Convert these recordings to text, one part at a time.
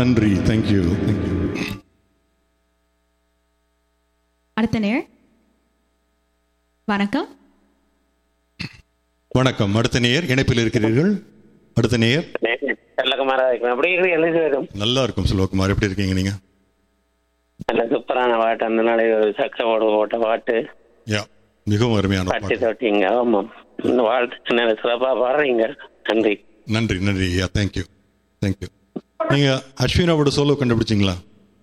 நன்றி thank you thank you அடுத்த நேர் வணக்கம் வணக்கம் அடுத்த நேயர் இணைப்பில் இருக்கிறீர்கள் அடுத்த நேயர் செல்லகுமாரா இருக்கும் அப்படி இருக்கு எழுதி வரும் நல்லா இருக்கும் செல்வகுமார் எப்படி இருக்கீங்க நீங்க நல்ல சூப்பரான பாட்டு அந்த நாளை ஒரு சக்கரோடு போட்ட பாட்டு யா மிகவும் அருமையான பட்டி பாட்டு தொட்டிங்க ஆமாம் இந்த வாழ்த்து நல்ல சிறப்பா பாடுறீங்க நன்றி நன்றி நன்றி யா தேங்க்யூ தேங்க்யூ நீங்க அஸ்வினாவோட சோலோ கண்டுபிடிச்சிங்களா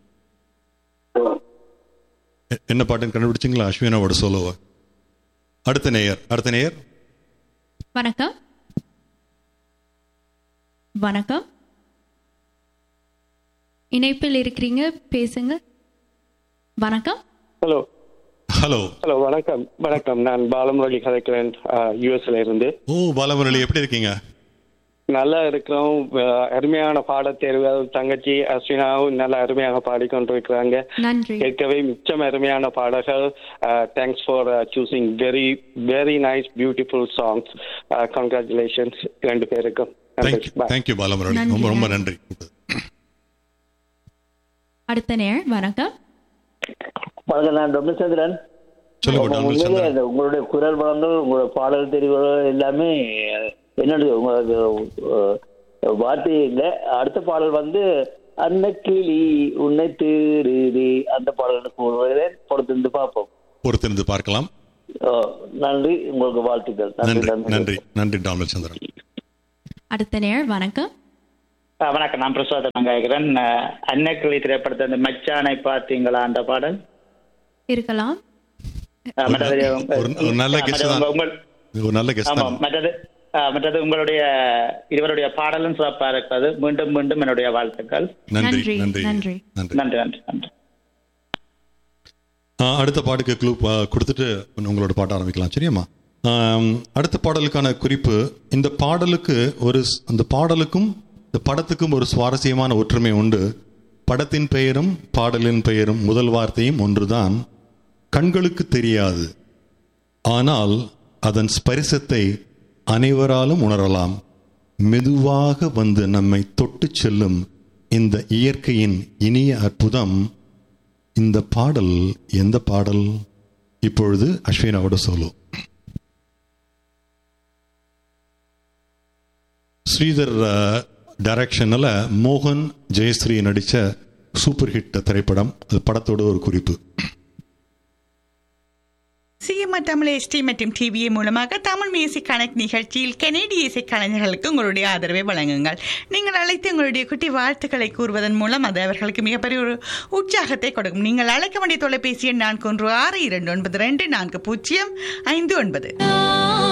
எ- என்ன பாட்டுன்னு கண்டுபிடிச்சிங்களா அஸ்வினாவோட சோலோவை அடுத்த நேயர் அடுத்த நேயர் வணக்கம் வணக்கம் இணைப்பில் இருக்கிறீங்க பேசுங்க வணக்கம் ஹலோ ஹலோ ஹலோ வணக்கம் வணக்கம் நான் பாலமுரளி கதைக்கிறேன் யூஎஸ்ல இருந்து ஓ பாலமுரளி எப்படி இருக்கீங்க நல்லா இருக்கிறோம் அஹ், அருமையான பாடத்தேர்வு தங்கச்சி அஸ்வினாவும் நல்ல அருமையாக பாடிக்கொண்டிருக்கிறாங்க நன்றி கேட்கவே மிச்சம் அருமையான பாடல்கள் thanks for choosing very very nice beautiful songs congratulations ரெண்டு பேருக்கும் தேங்க்யூ Bye. தேங்க்யூ பாலமுரளி நன்றி, ரொம்ப ரொம்ப நன்றி. நன்றி அடுத்த நேர் வணக்கம் வணக்கம் நான் டொமிசந்திரன் சொல்லுங்க டாக்டர் உண்மையிலே சந்திரன் அந்த உங்களுடைய குரல் வளங்கள் உங்களோட பாடல் தெரிவுகள் எல்லாமே என்னது உங்களுக்கு அஹ், வார்த்தையே இல்லை அடுத்த பாடல் வந்து அன்னக்கிளி உன்னை தேடுதே அந்த பாடல் எனக்கு வருகிறேன் பொறுத்திருந்து பார்ப்போம் பொறுத்திருந்து பார்க்கலாம் அஹ், நன்றி உங்களுக்கு வாழ்த்துக்கள் நன்றி நன்றி நன்றி டாக்டர் சந்திரன் அடுத்த நேர் வணக்கம் ஆ, வணக்கம் நான் பிரசாத் கேட்கிறேன் அன்னக்கிளி திரைப்படத்தை அந்த மச்சானை பார்த்தீங்களா அந்த பாடல் இருக்கலாம் ஆ, மற்றது உங்க- ஒரு- ஒரு நல்ல ஆ, guess மற்றது தான். உங்க- உங்கள் இது ஒரு நல்ல கெஸ்ட் ஆமா தான் மற்றது ஆ, மற்றது உங்களுடைய இருவருடைய பாடலும் சிறப்பா இருக்கிறது மீண்டும் மீண்டும் என்னுடைய வாழ்த்துக்கள் நன்றி நன்றி, நன்றி நன்றி. நன்றி நன்றி நன்றி நன்றி ஆ, அடுத்த பாட்டுக்கு க்ளூ கொடுத்துட்டு உங்களோட பாட்ட ஆரம்பிக்கலாம் சரியாம்மா ஆம், அடுத்த பாடலுக்கான குறிப்பு இந்த பாடலுக்கு ஒரு ஸ்- அந்த பாடலுக்கும் இந்த படத்துக்கும் ஒரு சுவாரஸ்யமான ஒற்றுமை உண்டு படத்தின் பெயரும் பாடலின் பெயரும் முதல் வார்த்தையும் ஒன்றுதான் கண்களுக்கு தெரியாது ஆனால் அதன் ஸ்பரிசத்தை அனைவராலும் உணரலாம் மெதுவாக வந்து நம்மை தொட்டுச் செல்லும் இந்த இயற்கையின் இனிய அற்புதம் இந்த பாடல் எந்த பாடல் இப்பொழுது அஸ்வினாவோட சோலோ ஸ்ரீதர் டைரக்ஷனில் மோகன் ஜெயஸ்ரீ நடித்த சூப்பர் ஹிட் திரைப்படம் அது படத்தோட ஒரு குறிப்பு சிஎம்ஆர் தமிழ் எஸ்டி மற்றும் டிவிஏ மூலமாக தமிழ் மியூசிக் கனெக்ட் நிகழ்ச்சியில் கனேடிய இசை கலைஞர்களுக்கு உங்களுடைய ஆதரவை வழங்குங்கள் நீங்கள் அழைத்து உங்களுடைய குட்டி வாழ்த்துக்களை கூறுவதன் மூலம் அது அவர்களுக்கு மிகப்பெரிய ஒரு உற்சாகத்தை கொடுக்கும் நீங்கள் அழைக்க வேண்டிய தொலைபேசி எண் நான்கு ஒன்று ஆறு இரண்டு ஒன்பது ரெண்டு நான்கு பூஜ்ஜியம் ஐந்து ஒன்பது